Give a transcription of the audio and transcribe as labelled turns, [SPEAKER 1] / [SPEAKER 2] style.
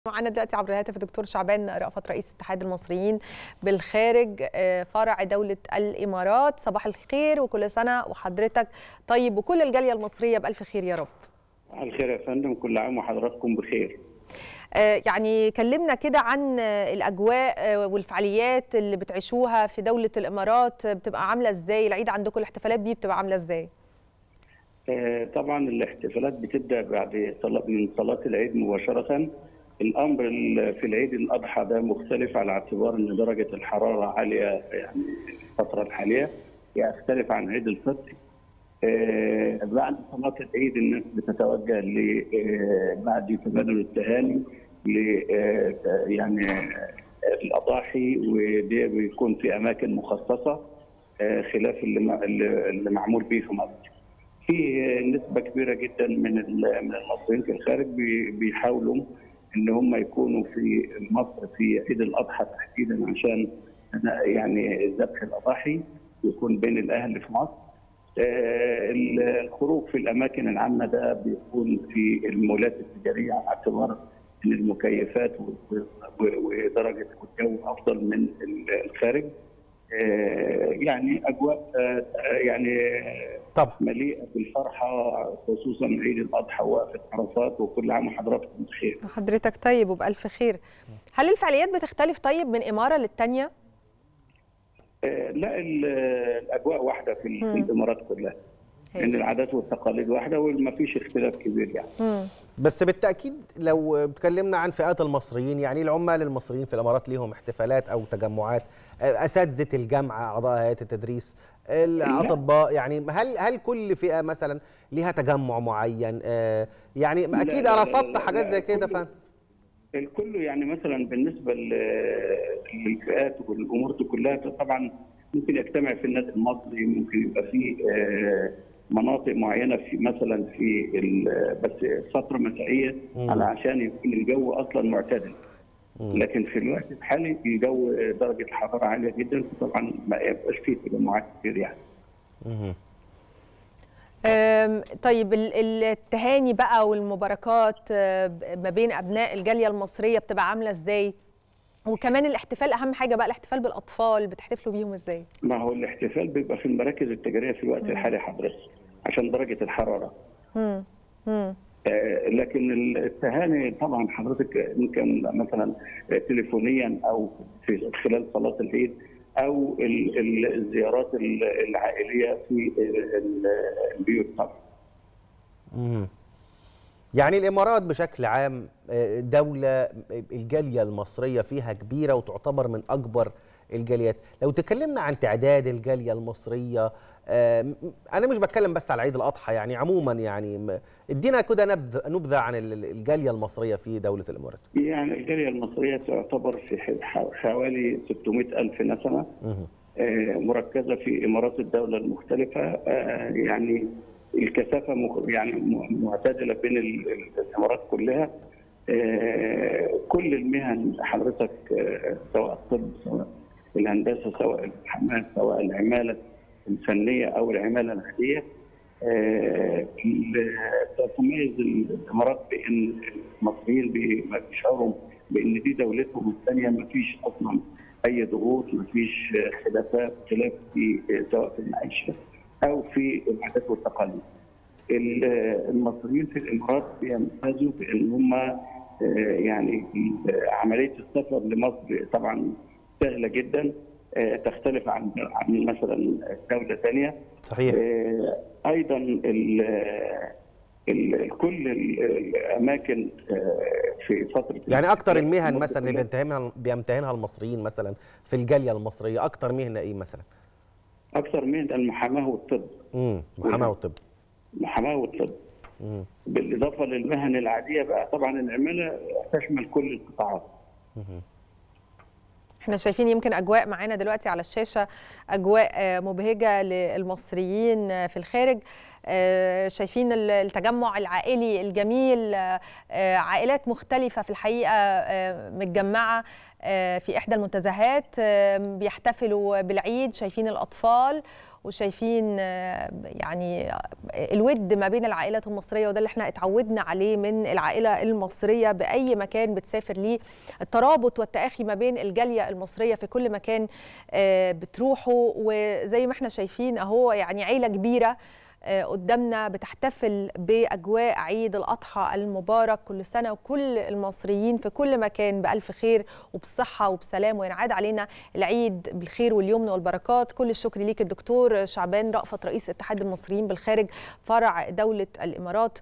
[SPEAKER 1] معانا دلوقتي عبر الهاتف الدكتور شعبان رأفت رئيس اتحاد المصريين بالخارج فرع دولة الإمارات صباح الخير وكل سنة وحضرتك طيب وكل الجالية المصرية بألف خير يا رب
[SPEAKER 2] صباح الخير يا فندم كل عام وحضراتكم بخير
[SPEAKER 1] يعني كلمنا كده عن الأجواء والفعاليات اللي بتعيشوها في دولة الإمارات بتبقى عاملة إزاي العيد عندكم الاحتفالات دي بتبقى عاملة إزاي
[SPEAKER 2] طبعا الاحتفالات بتبدأ بعد من صلاة العيد مباشرة الامر في العيد الاضحى ده مختلف على اعتبار ان درجه الحراره عاليه يعني الفتره الحاليه يختلف عن عيد الفطر. آه بعد صلاه العيد الناس بتتوجه ل آه بعد تبادل التهاني ل آه يعني الاضاحي ودي بيكون في اماكن مخصصه خلاف اللي اللي معمول به في مصر. في نسبه كبيره جدا من من المصريين في الخارج بيحاولوا ان هم يكونوا في مصر في عيد الاضحى تحديدا عشان يعني ذبح الاضاحي يكون بين الاهل في مصر. الخروج في الاماكن العامه ده بيكون في المولات التجاريه على اعتبار ان المكيفات ودرجه الجو افضل من الخارج. يعني اجواء يعني
[SPEAKER 3] طبعا
[SPEAKER 2] مليئه بالفرحه خصوصا عيد الاضحى ووقفه عرفات وكل عام وحضراتكم بخير.
[SPEAKER 1] حضرتك طيب وبالف خير. هل الفعاليات بتختلف طيب من اماره للثانيه؟
[SPEAKER 2] آه لا الاجواء واحده في, في الامارات كلها. ان يعني العادات والتقاليد واحده وما فيش اختلاف كبير يعني.
[SPEAKER 3] مم. بس بالتاكيد لو اتكلمنا عن فئات المصريين يعني العمال المصريين في الامارات ليهم احتفالات او تجمعات اساتذه الجامعه اعضاء هيئه التدريس الاطباء يعني هل هل كل فئه مثلا ليها تجمع معين آه يعني اكيد رصدت حاجات زي كده ف
[SPEAKER 2] الكل يعني مثلا بالنسبه للفئات والامور دي كلها طبعا ممكن يجتمع في النادي المصري ممكن يبقى في مناطق معينه في مثلا في بس فتره مسائيه على عشان يكون الجو اصلا معتدل لكن في الوقت الحالي الجو درجه الحراره عاليه جدا فطبعا ما يبقاش فيه تجمعات كتير يعني.
[SPEAKER 1] طيب التهاني بقى والمباركات ما بين ابناء الجاليه المصريه بتبقى عامله ازاي؟ وكمان الاحتفال اهم حاجه بقى الاحتفال بالاطفال بتحتفلوا بيهم ازاي؟
[SPEAKER 2] ما هو الاحتفال بيبقى في المراكز التجاريه في الوقت الحالي حضرتك عشان درجه الحراره.
[SPEAKER 1] امم امم
[SPEAKER 2] آه لكن التهاني طبعا حضرتك ممكن مثلا تليفونيا او في خلال صلاه العيد او الزيارات العائليه في البيوت طبعا.
[SPEAKER 3] امم يعني الامارات بشكل عام دوله الجاليه المصريه فيها كبيره وتعتبر من اكبر الجاليات لو تكلمنا عن تعداد الجاليه المصريه انا مش بتكلم بس على عيد الاضحى يعني عموما يعني ادينا كده نبذه نبذه عن الجاليه المصريه في دوله الامارات
[SPEAKER 2] يعني الجاليه المصريه تعتبر في حوالي 600 الف نسمه مركزه في امارات الدوله المختلفه يعني الكثافه يعني معتدله بين الامارات كلها كل المهن حضرتك سواء الطب سواء الهندسه سواء الحماس سواء العماله الفنيه او العماله العاديه تتميز الامارات بان المصريين بيشعروا بان دي دولتهم الثانيه ما فيش اصلا اي ضغوط ما فيش خلافات خلاف في سواء في المعيشه او في العادات والتقاليد. المصريين في الامارات بيمتازوا بان هم يعني عمليه السفر لمصر طبعا سهله جدا تختلف عن عن مثلا دوله ثانيه.
[SPEAKER 3] صحيح.
[SPEAKER 2] ايضا ال ال كل الاماكن في فتره
[SPEAKER 3] يعني اكثر المهن مثلا اللي بيمتهنها بيمتهنها المصريين مثلا في الجاليه المصريه اكثر مهنه ايه مثلا؟
[SPEAKER 2] اكثر مهنه المحاماه والطب.
[SPEAKER 3] امم محاماه والطب.
[SPEAKER 2] المحاماه والطب. مم. بالاضافه للمهن العاديه بقى طبعا العماله تشمل كل القطاعات.
[SPEAKER 1] احنا شايفين يمكن اجواء معانا دلوقتي على الشاشه اجواء مبهجه للمصريين في الخارج شايفين التجمع العائلي الجميل عائلات مختلفه في الحقيقه متجمعه في احدى المنتزهات بيحتفلوا بالعيد شايفين الاطفال وشايفين يعني الود ما بين العائلات المصريه وده اللي احنا اتعودنا عليه من العائله المصريه باي مكان بتسافر ليه الترابط والتاخي ما بين الجاليه المصريه في كل مكان بتروحوا وزي ما احنا شايفين اهو يعني عيله كبيره قدامنا بتحتفل باجواء عيد الاضحى المبارك كل سنه وكل المصريين في كل مكان بالف خير وبصحه وبسلام وينعاد علينا العيد بالخير واليمن والبركات كل الشكر ليك الدكتور شعبان رأفت رئيس اتحاد المصريين بالخارج فرع دوله الامارات